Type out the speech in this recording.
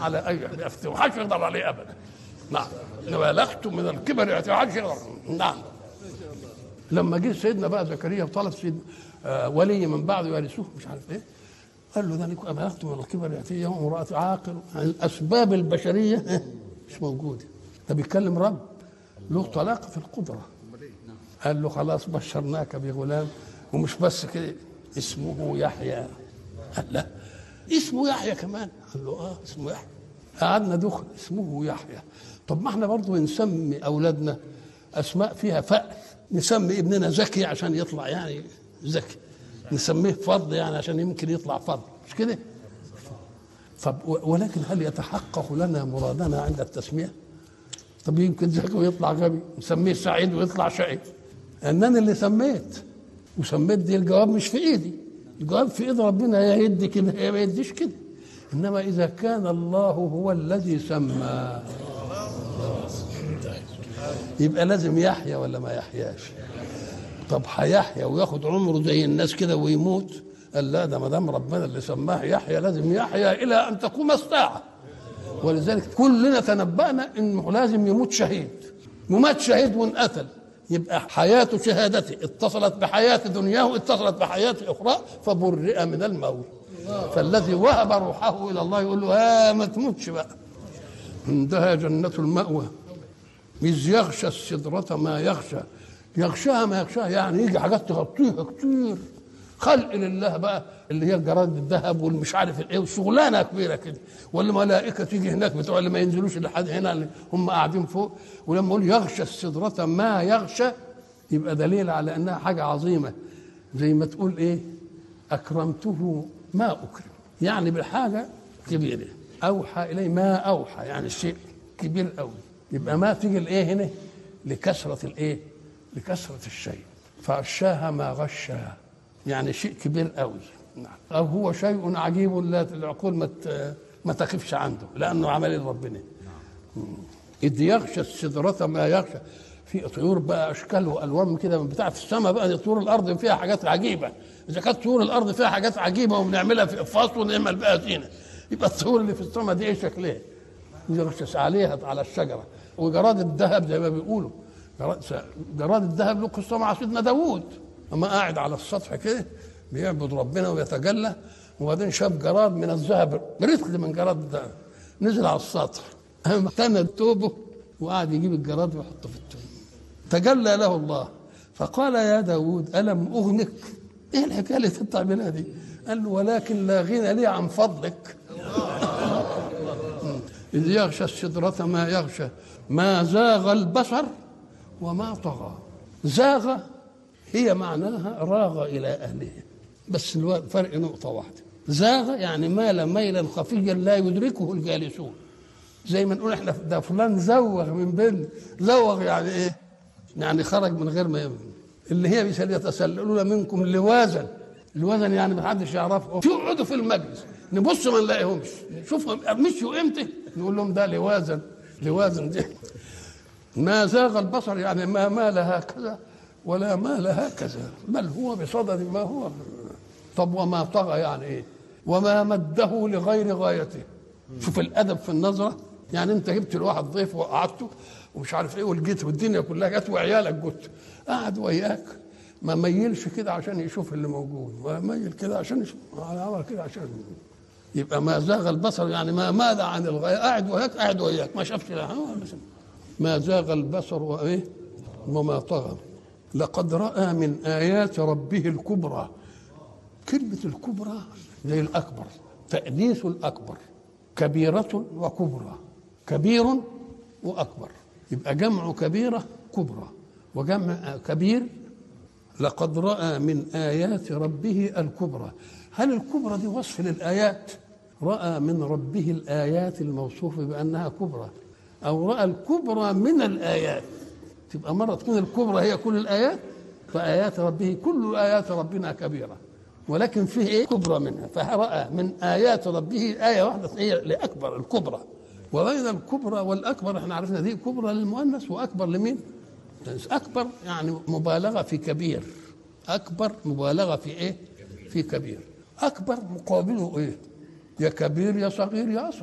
على اي يفتي وحدش يقدر عليه ابدا نعم بالغتم من الكبر يعني حدش يقدر نعم لما جه سيدنا بقى زكريا وطلب سيد آه ولي من بعده يرثوه مش عارف ايه قال له ذلك أبلغت من الكبر يأتي يوم امرأة عاقل يعني الأسباب البشرية مش موجودة ده بيتكلم رب له طلاقة في القدرة قال له خلاص بشرناك بغلام ومش بس كده اسمه يحيى قال لا اسمه يحيى كمان قال له اه اسمه يحيى قعدنا دخل اسمه يحيى طب ما احنا برضه نسمي اولادنا اسماء فيها فأل نسمي ابننا زكي عشان يطلع يعني زكي نسميه فضل يعني عشان يمكن يطلع فضل مش كده طب ولكن هل يتحقق لنا مرادنا عند التسميه طب يمكن زكي ويطلع غبي نسميه سعيد ويطلع شقي انني اللي سميت وسميت دي الجواب مش في ايدي الجواب في ايد ربنا يا يدي كده يا ما يديش كده انما اذا كان الله هو الذي سمى يبقى لازم يحيى ولا ما يحياش طب هيحيى وياخد عمره زي الناس كده ويموت قال لا ده ما دام ربنا اللي سماه يحيى لازم يحيى الى ان تقوم الساعه ولذلك كلنا تنبأنا انه لازم يموت شهيد ومات شهيد وانقتل يبقى حياة شهادته اتصلت بحياة دنياه اتصلت بحياة أخرى فبرئ من الموت فالذي وهب روحه إلى الله يقول له ها ما تموتش بقى عندها جنة المأوى إذ يغشى السدرة ما يغشى يغشاها ما يغشاها يعني يجي حاجات تغطيها كتير خلق لله بقى اللي هي الجراد الذهب والمش عارف الايه وشغلانه كبيره كده والملائكه تيجي هناك بتوع اللي ما ينزلوش لحد هنا اللي هم قاعدين فوق ولما يقول يغشى السدرة ما يغشى يبقى دليل على انها حاجه عظيمه زي ما تقول ايه اكرمته ما اكرم يعني بالحاجه كبيره اوحى اليه ما اوحى يعني الشيء كبير قوي يبقى ما تيجي الايه هنا لكثره الايه لكثره الشيء فغشاها ما غشاها يعني شيء كبير قوي نعم. أو هو شيء عجيب لا العقول ما ما تقفش عنده لأنه عمل ربنا إذ يغشى السدرة ما يغشى في طيور بقى أشكال وألوان كده من بتاعة السماء بقى دي طيور الأرض فيها حاجات عجيبة إذا كانت طيور الأرض فيها حاجات عجيبة وبنعملها في إقفاص ونعمل بقى زينة يبقى الطيور اللي في السماء دي إيه شكلها؟ يغشى عليها على الشجرة وجراد الذهب زي ما بيقولوا جراد الذهب له قصة مع سيدنا داوود اما قاعد على السطح كده بيعبد ربنا ويتجلى وبعدين شاف جراد من الذهب رتل من جراد الذهب نزل على السطح قام تنى توبه وقعد يجيب الجراد ويحطه في التوب تجلى له الله فقال يا داود ألم أغنك ايه الحكايه اللي انت بتعملها دي قال له ولكن لا غنى لي عن فضلك إذ يغشى السدرة ما يغشى ما زاغ البصر وما طغى زاغ هي معناها راغ الى اهله بس الفرق نقطه واحده زاغ يعني مال ميلا خفيا لا يدركه الجالسون زي ما نقول احنا ده فلان زوغ من بين زوغ يعني ايه يعني خرج من غير ما يمن. اللي هي مثال يتسللون منكم لوازا الوزن يعني ما حدش يعرفه يقعدوا في المجلس نبص ما نلاقيهمش نشوفهم مشوا امتى نقول لهم ده لوازن لوازن دي ما زاغ البصر يعني ما مال هكذا ولا مال هكذا بل هو بصدد ما هو طب وما طغى يعني ايه وما مده لغير غايته شوف الادب في النظره يعني انت جبت لواحد ضيف وقعدته ومش عارف ايه ولقيت والدنيا كلها جت وعيالك جت قعد وياك ما ميلش كده عشان يشوف اللي موجود ولا ميل كده عشان يشوف عمل كده عشان يبقى ما زاغ البصر يعني ما مال عن الغايه قاعد وياك قاعد وياك ما شافش ما زاغ البصر وايه وما طغى لقد راى من ايات ربه الكبرى كلمه الكبرى زي الاكبر تاديث الاكبر كبيره وكبرى كبير واكبر يبقى جمع كبيره كبرى وجمع كبير لقد راى من ايات ربه الكبرى هل الكبرى دي وصف للايات راى من ربه الايات الموصوفه بانها كبرى او راى الكبرى من الايات تبقى مرة تكون الكبرى هي كل الآيات فآيات ربه كل آيات ربنا كبيرة ولكن فيه إيه كبرى منها فرأى من آيات ربه آية واحدة هي لأكبر الكبرى وبين الكبرى والأكبر احنا عرفنا دي كبرى للمؤنث وأكبر لمين؟ أكبر يعني مبالغة في كبير أكبر مبالغة في إيه؟ في كبير أكبر مقابله إيه؟ يا كبير يا صغير يا أصغر